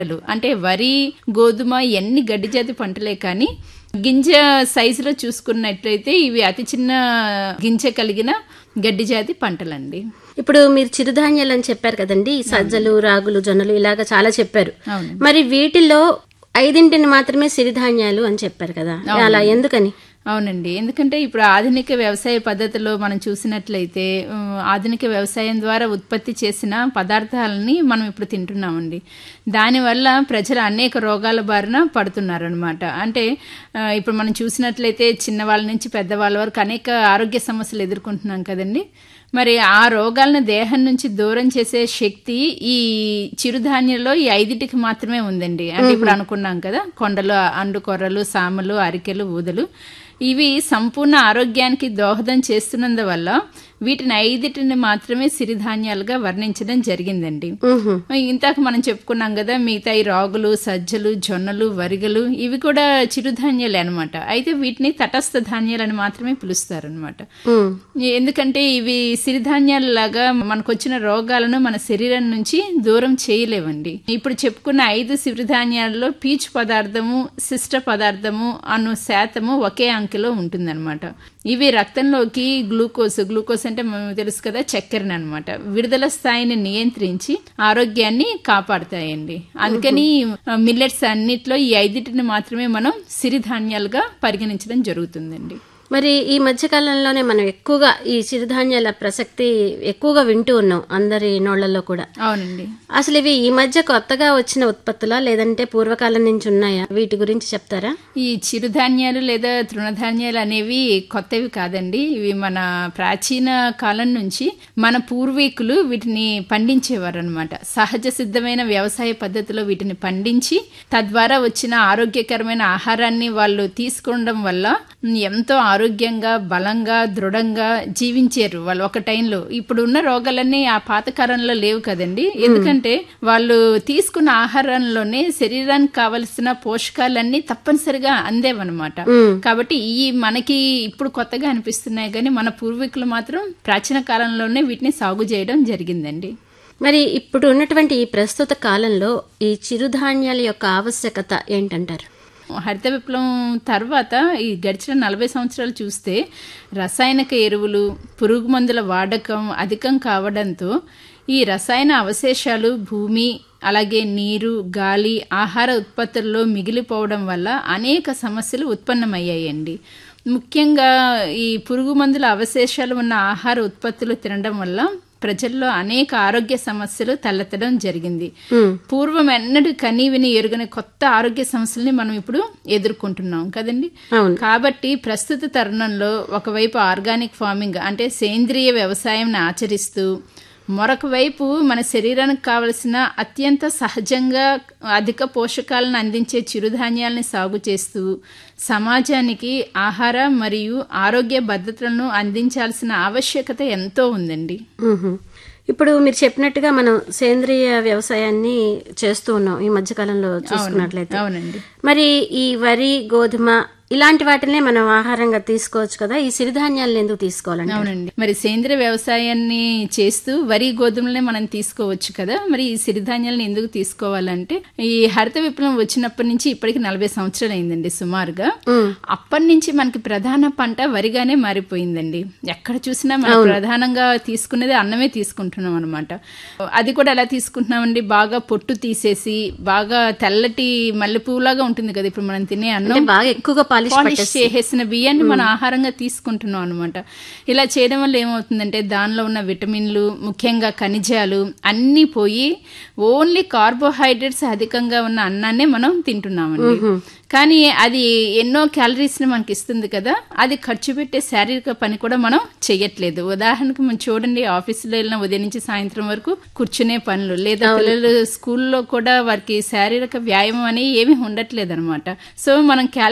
పంటలు అంటే వరి గోధుమ ఎన్ని గడ్డి జాతి పంటలే కానీ గింజ సైజులో చూసుకున్నట్లయితే ఇవి అతి చిన్న గింజ కలిగిన గడ్డి జాతి పంటలండి ఇప్పుడు మీరు చిరుధాన్యాలు అని చెప్పారు కదండి ఈ సజ్జలు రాగులు జొన్నలు ఇలాగ చాలా చెప్పారు అవును. మరి వీటిల్లో ఐదింటిని మాత్రమే సిరిధాన్యాలు అని చెప్పారు కదా అలా ఎందుకని అవునండి ఎందుకంటే ఇప్పుడు ఆధునిక వ్యవసాయ పద్ధతిలో మనం చూసినట్లయితే ఉమ్, ఆధునిక వ్యవసాయం ద్వారా ఉత్పత్తి చేసిన పదార్థాలని మనం ఇప్పుడు తింటున్నామండి దానివల్ల ప్రజలు అనేక రోగాల బారిన పడుతున్నారనమాట అంటే ఆ, ఇప్పుడు మనం చూసినట్లయితే చిన్నవాళ్ళ నుంచి పెద్దవాళ్ళ వరకు అనేక ఆరోగ్య సమస్యలు ఎదుర్కొంటున్నాం కదండి మరి ఆ రోగాలను దేహం నుంచి దూరం చేసే శక్తి ఈ చిరుధాన్యంలో ఈ ఐదింటికి మాత్రమే ఉందండి అంటే ఇప్పుడు అనుకున్నాం కదా కొండలు అండు కొర్రలు సామలు అరికెలు ఊదలు ఇవి సంపూర్ణ ఆరోగ్యానికి దోహదం చేస్తున్నందువల్ల వీటిని ఐదింటిని మాత్రమే సిరిధాన్యాలుగా వర్ణించడం జరిగిందండి ఉహు. ఇంతాక మనం చెప్పుకున్నాం కదా మిగతా ఈ రాగులు సజ్జలు జొన్నలు వరిగలు ఇవి కూడా చిరుధాన్యాలే అనమాట అయితే వీటిని తటస్థ ధాన్యాలని మాత్రమే పిలుస్తారనమాట ఉమ్. ఎందుకంటే ఇవి సిరిధాన్యాల లాగా మనకు వచ్చిన రోగాలను మన శరీరం నుంచి దూరం చేయలేవండి ఇప్పుడు చెప్పుకున్న ఐదు సిరిధాన్యాలలో పీచు పదార్థము శిష్ట పదార్థము అను శాతము ఒకే అంకెలో ఉంటుందన్నమాట ఇవి రక్తంలోకి గ్లూకోజ్ గ్లూకోజ్ అంటే మనకు తెలుసు కదా చక్కెరని అనమాట విడుదల స్థాయిని నియంత్రించి ఆరోగ్యాన్ని కాపాడుతాయండి అందుకని మిల్లెట్స్ అన్నిట్లో ఈ ఐదింటిని మాత్రమే మనం సిరిధాన్యాలుగా పరిగణించడం జరుగుతుందండి మరి ఈ మధ్య కాలంలోనే మనం ఎక్కువగా ఈ చిరుధాన్యాల ప్రసక్తి ఎక్కువగా వింటూ ఉన్నాం అందరి నోళ్లలో కూడా అవునండి అసలు ఇవి ఈ మధ్య కొత్తగా వచ్చిన ఉత్పత్తులా లేదంటే పూర్వకాలం నుంచి ఉన్నాయా వీటి గురించి చెప్తారా ఈ చిరుధాన్యాలు లేదా తృణధాన్యాలు అనేవి కొత్తవి కాదండి ఇవి మన ప్రాచీన కాలం నుంచి మన పూర్వీకులు వీటిని పండించేవారు అనమాట సహజ సిద్ధమైన వ్యవసాయ పద్ధతిలో వీటిని పండించి తద్వారా వచ్చిన ఆరోగ్యకరమైన ఆహారాన్ని వాళ్ళు తీసుకోవడం వల్ల ఎంతో ఆరోగ్యంగా బలంగా దృఢంగా జీవించారు వాళ్ళు ఒక టైంలో ఇప్పుడు ఉన్న రోగాలన్నీ ఆ పాతకాలంలో లేవు కదండి ఎందుకంటే వాళ్ళు తీసుకున్న ఆహారంలోనే శరీరానికి కావలసిన పోషకాలన్నీ తప్పనిసరిగా అందేవన్నమాట కాబట్టి ఈ మనకి ఇప్పుడు కొత్తగా అనిపిస్తున్నాయి కానీ మన పూర్వీకులు మాత్రం ప్రాచీన కాలంలోనే వీటిని సాగు చేయడం జరిగిందండి మరి ఇప్పుడు ఉన్నటువంటి ఈ ప్రస్తుత కాలంలో ఈ చిరుధాన్యాల యొక్క ఆవశ్యకత ఏంటంటారు హరిత విప్లవం తర్వాత ఈ గడిచిన నలభై సంవత్సరాలు చూస్తే రసాయనిక ఎరువులు పురుగు మందుల వాడకం అధికం కావడంతో ఈ రసాయన అవశేషాలు భూమి అలాగే నీరు గాలి ఆహార ఉత్పత్తుల్లో మిగిలిపోవడం వల్ల అనేక సమస్యలు ఉత్పన్నమయ్యాయండి ముఖ్యంగా ఈ పురుగు మందుల అవశేషాలు ఉన్న ఆహార ఉత్పత్తులు తినడం వల్ల ప్రజల్లో అనేక ఆరోగ్య సమస్యలు తలెత్తడం జరిగింది పూర్వం ఎన్నడూ కనీ విని ఎరుగని కొత్త ఆరోగ్య సమస్యల్ని మనం ఇప్పుడు ఎదుర్కొంటున్నాం కదండి అవును. కాబట్టి ప్రస్తుత తరుణంలో ఒకవైపు ఆర్గానిక్ ఫార్మింగ్ అంటే సేంద్రియ వ్యవసాయం ఆచరిస్తూ మరొక వైపు మన శరీరానికి కావలసిన అత్యంత సహజంగా అధిక పోషకాలను అందించే చిరుధాన్యాలని సాగు చేస్తూ సమాజానికి ఆహార మరియు ఆరోగ్య భద్రతలను అందించాల్సిన ఆవశ్యకత ఎంతో ఉందండి మ్మ్హ. ఇప్పుడు మీరు చెప్పినట్టుగా మనం సేంద్రియ వ్యవసాయాన్ని చేస్తూ ఉన్నాం ఈ మధ్య కాలంలో చూసుకున్నట్లయితే అవునండి మరి ఈ వరి గోధుమ ఇలాంటి వాటినే మనం ఆహారంగా తీసుకోవచ్చు కదా ఈ సిరిధాన్యాలను ఎందుకు తీసుకోవాలండి అవునండి మరి సేంద్రియ వ్యవసాయాన్ని చేస్తూ వరి గోధుమలనే మనం తీసుకోవచ్చు కదా మరి ఈ సిరిధాన్యాలను ఎందుకు తీసుకోవాలంటే ఈ హరిత విప్లవం వచ్చినప్పటి నుంచి ఇప్పటికి నలభై సంవత్సరాలు అయిందండి సుమారుగా అప్పటి నుంచి మనకి ప్రధాన పంట వరిగానే మారిపోయిందండి ఎక్కడ చూసినా మనం ప్రధానంగా తీసుకునేది అన్నమే తీసుకుంటున్నాం అనమాట అది కూడా ఎలా తీసుకుంటున్నామండి బాగా పొట్టు తీసేసి బాగా తెల్లటి మల్లెపూలాగా ఉంటుంది కదా ఇప్పుడు మనం తినే అన్నం అంటే బాగా ఎక్కువగా పాలిష్ పాలిష్ చేసేసిన బియ్యాన్ని మనం ఆహారంగా తీసుకుంటున్నాం అనమాట ఇలా చేయడం వల్ల ఏమవుతుందంటే దానిలో ఉన్న విటమిన్లు ముఖ్యంగా ఖనిజాలు అన్నీ పోయి ఓన్లీ కార్బోహైడ్రేట్స్ అధికంగా ఉన్న అన్నాన్నే మనం తింటున్నామండి కానీ అది ఎన్నో క్యాలరీస్ ని మనకి ఇస్తుంది కదా అది ఖర్చు పెట్టే శారీరక పని కూడా మనం చెయ్యట్లేదు ఉదాహరణకు మనం చూడండి ఆఫీసులో వెళ్ళిన ఉదయం నుంచి సాయంత్రం వరకు కూర్చునే పనులు లేదా పిల్లలు స్కూల్లో కూడా వారికి శారీరక వ్యాయామం అని ఏమీ ఉండట్లేదు అనమాట సో మనం క్యాలరీస్ ని ఖర్చు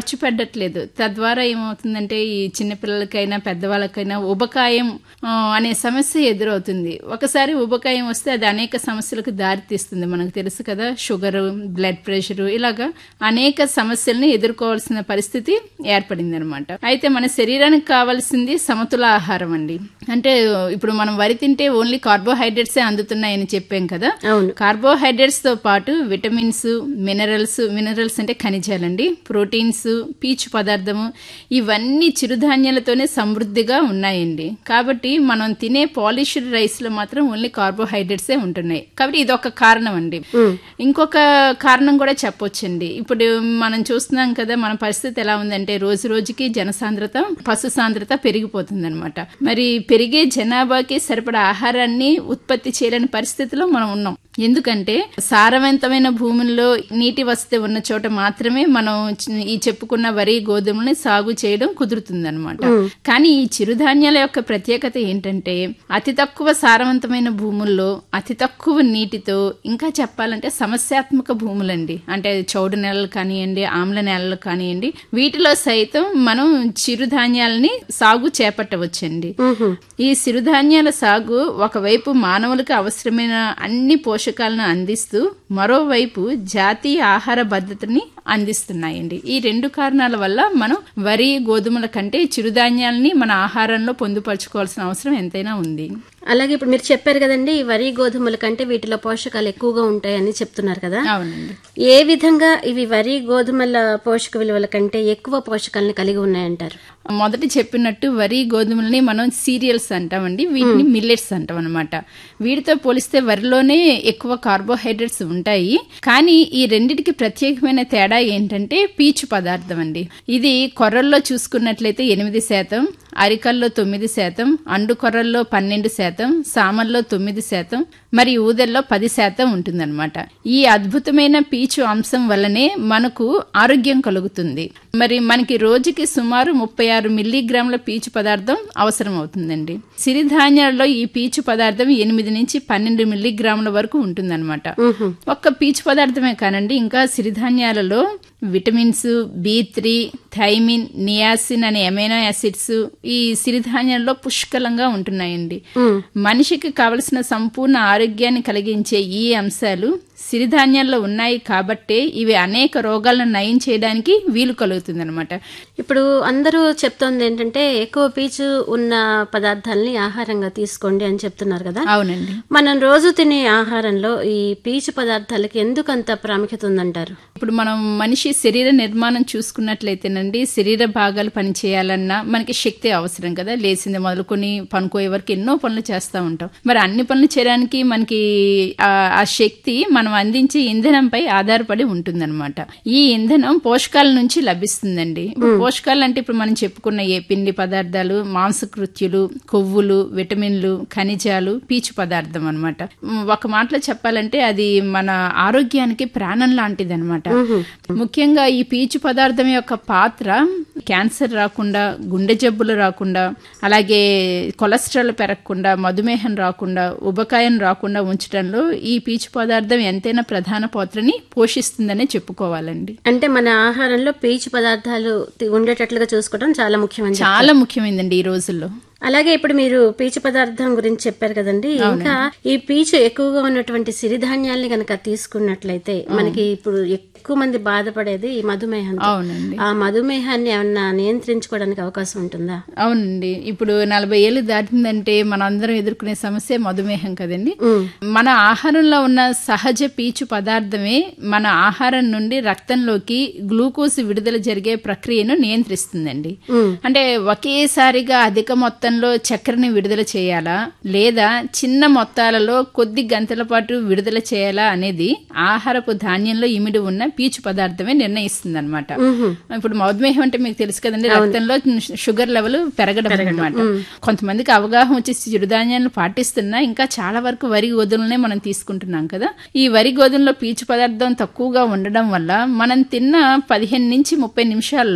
ఖర్చు పెట్టట్లేదు తద్వారా ఏమవుతుందంటే ఈ చిన్నపిల్లలకైనా పెద్దవాళ్ళకైనా ఉబకాయం ఆ, అనే సమస్య ఎదురవుతుంది ఒకసారి ఉబకాయం వస్తే అది అనేక సమస్యలకు దారితీస్తుంది మనకు తెలుసు కదా షుగర్ బ్లడ్ ప్రెషర్ ఇలాగా అనేక సమస్యల్ని ఎదుర్కోవాల్సిన పరిస్థితి ఏర్పడింది అనమాట అయితే మన శరీరానికి కావాల్సింది సమతుల ఆహారం అండి అంటే ఇప్పుడు మనం వరి తింటే ఓన్లీ కార్బోహైడ్రేట్సే అందుతున్నాయని చెప్పాం కదా అవును కార్బోహైడ్రేట్స్ తో పాటు విటమిన్స్ మినరల్స్ మినరల్స్ అంటే ఖనిజాలండి ప్రోటీన్స్ పీచు పదార్థము ఇవన్నీ చిరుధాన్యాలతోనే సమృద్ధిగా ఉన్నాయండి కాబట్టి మనం తినే పాలిష్డ్ రైస్ లో మాత్రం ఓన్లీ కార్బోహైడ్రేట్సే ఉంటున్నాయి కాబట్టి ఇది ఒక కారణం అండి ఇంకొక కారణం కూడా చెప్పొచ్చండి ఇప్పుడు మనం చూస్తున్నాం కదా మన పరిస్థితి ఎలా ఉందంటే రోజు రోజుకి జనసాంద్రత పశు సాంద్రత పెరిగిపోతుంది అనమాట మరి పెరిగే జనాభాకి సరిపడా ఆహారాన్ని ఉత్పత్తి చేయలేని పరిస్థితిలో మనం ఉన్నాం ఎందుకంటే సారవంతమైన భూముల్లో నీటి వసతి ఉన్న చోట మాత్రమే మనం చి- ఈ చెప్పుకున్న వరి గోధుమల్ని సాగు చేయడం కుదురుతుంది అనమాట కానీ ఈ చిరుధాన్యాల యొక్క ప్రత్యేకత ఏంటంటే అతి తక్కువ సారవంతమైన భూముల్లో అతి తక్కువ నీటితో ఇంకా చెప్పాలంటే సమస్యాత్మక భూములండి అంటే చౌడు నేలలు కానివ్వండి ఆమ్ల నేలలు కానివ్వండి వీటిలో సైతం మనం చిరుధాన్యాలని సాగు చేపట్టవచ్చండి ఈ సిరుధాన్యాల సాగు ఒకవైపు మానవులకు అవసరమైన అన్ని పోషకాలను అందిస్తూ మరోవైపు జాతీయ ఆహార భద్రతని అందిస్తున్నాయండి ఈ రెండు కారణాల వల్ల మనం వరి గోధుమల కంటే చిరుధాన్యాలని మన ఆహారంలో పొందుపరచుకోవాల్సిన అవసరం ఎంతైనా ఉంది అలాగే ఇప్పుడు మీరు చెప్పారు కదండి ఈ వరి గోధుమల కంటే వీటిలో పోషకాలు ఎక్కువగా ఉంటాయని చెప్తున్నారు కదా అవునండి ఏ విధంగా ఇవి వరి గోధుమల పోషక విలువల కంటే ఎక్కువ పోషకాలను కలిగి ఉన్నాయంటారు మొదటి చెప్పినట్టు వరి గోధుమల్ని మనం సీరియల్స్ అంటామండి వీటిని మిల్లెట్స్ అంటాం అనమాట వీటితో పోలిస్తే వరిలోనే ఎక్కువ కార్బోహైడ్రేట్స్ ఉంటాయి కానీ ఈ రెండిటికి ప్రత్యేకమైన తేడా ఏంటంటే పీచు పదార్థం అండి ఇది కొర్రల్లో చూసుకున్నట్లయితే ఎనిమిది శాతం అరికల్లో తొమ్మిది శాతం అండు కొర్రల్లో పన్నెండు శాతం సామల్లో తొమ్మిది శాతం మరి ఊదెల్లో పది శాతం ఉంటుందన్నమాట ఈ అద్భుతమైన పీచు అంశం వల్లనే మనకు ఆరోగ్యం కలుగుతుంది మరి మనకి రోజుకి సుమారు ముప్పై ఆరు మిల్లీగ్రాముల పీచు పదార్థం అవసరం అవుతుందండి సిరిధాన్యాలలో ఈ పీచు పదార్థం ఎనిమిది నుంచి పన్నెండు మిల్లీగ్రాముల వరకు ఉంటుందన్నమాట ఒక్క పీచు పదార్థమే కానండి ఇంకా సిరిధాన్యాలలో vitamins B three thiamine niacin అనే అమైనో యాసిడ్స్ ఈ సిరిధాన్యాల్లో పుష్కలంగా ఉంటున్నాయండి మనిషికి కావలసిన సంపూర్ణ ఆరోగ్యాన్ని కలిగించే ఈ అంశాలు సిరిధాన్యాల్లో ఉన్నాయి కాబట్టే ఇవి అనేక రోగాలను నయం చేయడానికి వీలు కలుగుతుంది అనమాట ఇప్పుడు అందరూ చెప్తోంది ఏంటంటే ఎక్కువ పీచు ఉన్న పదార్థాలని ఆహారంగా తీసుకోండి అని చెప్తున్నారు కదా అవునండి మనం రోజు తినే ఆహారంలో ఈ పీచు పదార్థాలకి ఎందుకు అంత ప్రాముఖ్యత ఉందంటారు ఇప్పుడు మనం మనిషి శరీర నిర్మాణం చూసుకున్నట్లయితేనండి శరీర భాగాలు పనిచేయాలన్నా మనకి శక్తి అవసరం కదా లేచింది మొదలుకొని పనుకోయే వరకు ఎన్నో పనులు చేస్తూ ఉంటాం మరి అన్ని పనులు చేయడానికి మనకి ఆ- ఆ శక్తి మనం అందించే ఇంధనంపై ఆధారపడి ఉంటుందన్నమాట ఈ ఇంధనం పోషకాల నుంచి లభిస్తుందండి ఇప్పుడు పోషకాలు అంటే ఇప్పుడు మనం చెప్పుకున్న ఏ పిండి పదార్థాలు మాంసకృత్యులు కొవ్వులు విటమిన్లు ఖనిజాలు పీచు పదార్థం అనమాట ఒక మాటలో చెప్పాలంటే అది మన ఆరోగ్యానికి ప్రాణం లాంటిది అనమాట ముఖ్యంగా ఈ పీచు పదార్థం యొక్క పాత్ర క్యాన్సర్ రాకుండా గుండె జబ్బులు రాకుండా అలాగే కొలెస్ట్రాల్ పెరగకుండా మధుమేహం రాకుండా ఉబకాయం రాకుండా ఉంచడంలో ఈ పీచు పదార్థం ఎంతైనా ప్రధాన పాత్రని పోషిస్తుందనే చెప్పుకోవాలండి అంటే మన ఆహారంలో పీచు పదార్థాలు తి- ఉండేటట్లుగా చూసుకోవడం చాలా ముఖ్యమని చెప్పారు. చాలా ముఖ్యమైనదండి ఈ రోజుల్లో అలాగే ఇప్పుడు మీరు పీచు పదార్థం గురించి చెప్పారు కదండి ఇంకా ఈ పీచు ఎక్కువగా ఉన్నటువంటి సిరిధాన్యాల్ని గనక తీసుకున్నట్లయితే మనకి ఇప్పుడు ఎక్కువ మంది బాధపడేది ఈ మధుమేహం అవునండి ఆ మధుమేహాన్ని ఏమన్నా నియంత్రించుకోవడానికి అవకాశం ఉంటుందా అవునండి ఇప్పుడు నలభై ఏళ్ళు దాటిందంటే మనందరం ఎదుర్కొనే సమస్య మధుమేహం కదండి మన ఆహారంలో ఉన్న సహజ పీచు పదార్థమే మన ఆహారం నుండి రక్తంలోకి గ్లూకోజ్ విడుదల జరిగే ప్రక్రియను నియంత్రిస్తుందండి అంటే ఒకేసారిగా అధిక మొత్తంలో చక్కెరని విడుదల చేయాలా లేదా చిన్న మొత్తాలలో కొద్ది గంటల పాటు విడుదల చేయాలా అనేది ఆహారపు ధాన్యంలో ఇమిడి ఉన్న పీచు పదార్థమే నిర్ణయిస్తుంది అనమాట ఇప్పుడు మధుమేహం అంటే మీకు తెలుసు కదండి రక్తంలో షుగర్ లెవెల్ పెరగడం అనమాట కొంతమందికి అవగాహన వచ్చి చిరుధాన్యాలను పాటిస్తున్నా ఇంకా చాలా వరకు వరి గోధుమలనే మనం తీసుకుంటున్నాం కదా ఈ వరి గోధుమలో పీచు పదార్థం తక్కువగా ఉండడం వల్ల మనం తిన్న పదిహేను నుంచి ముప్పై నిమిషాల్లో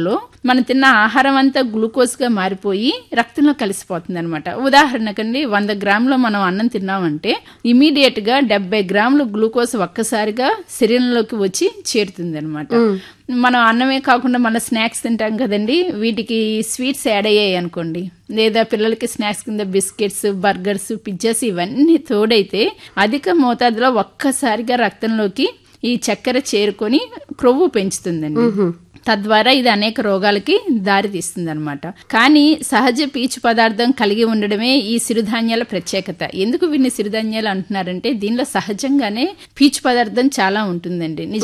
మనం తిన్న ఆహారం అంతా గ్లూకోజ్గా మారిపోయి రక్తంలో కలిసిపోతుంది అనమాట ఉదాహరణకండి వంద గ్రాములు మనం అన్నం తిన్నామంటే ఇమీడియట్ గా డెబ్బై గ్రాములు గ్లూకోజ్ ఒక్కసారిగా శరీరంలోకి వచ్చి చేరుతుంది అనమాట మనం అన్నమే కాకుండా మన స్నాక్స్ తింటాం కదండి వీటికి స్వీట్స్ యాడ్ అయ్యాయి అనుకోండి లేదా పిల్లలకి స్నాక్స్ కింద బిస్కెట్స్ బర్గర్స్ పిజ్జాస్ ఇవన్నీ తోడైతే అధిక మోతాదులో ఒక్కసారిగా రక్తంలోకి ఈ చక్కెర చేరుకొని క్రొవ్వు పెంచుతుందండి తద్వారా ఇది అనేక రోగాలకి దారి తీస్తుంది అనమాట కానీ సహజ పీచు పదార్థం కలిగి ఉండడమే ఈ సిరుధాన్యాల ప్రత్యేకత ఎందుకు వీటిని సిరుధాన్యాలు అంటున్నారంటే దీనిలో సహజంగానే పీచు పదార్థం చాలా ఉంటుందండి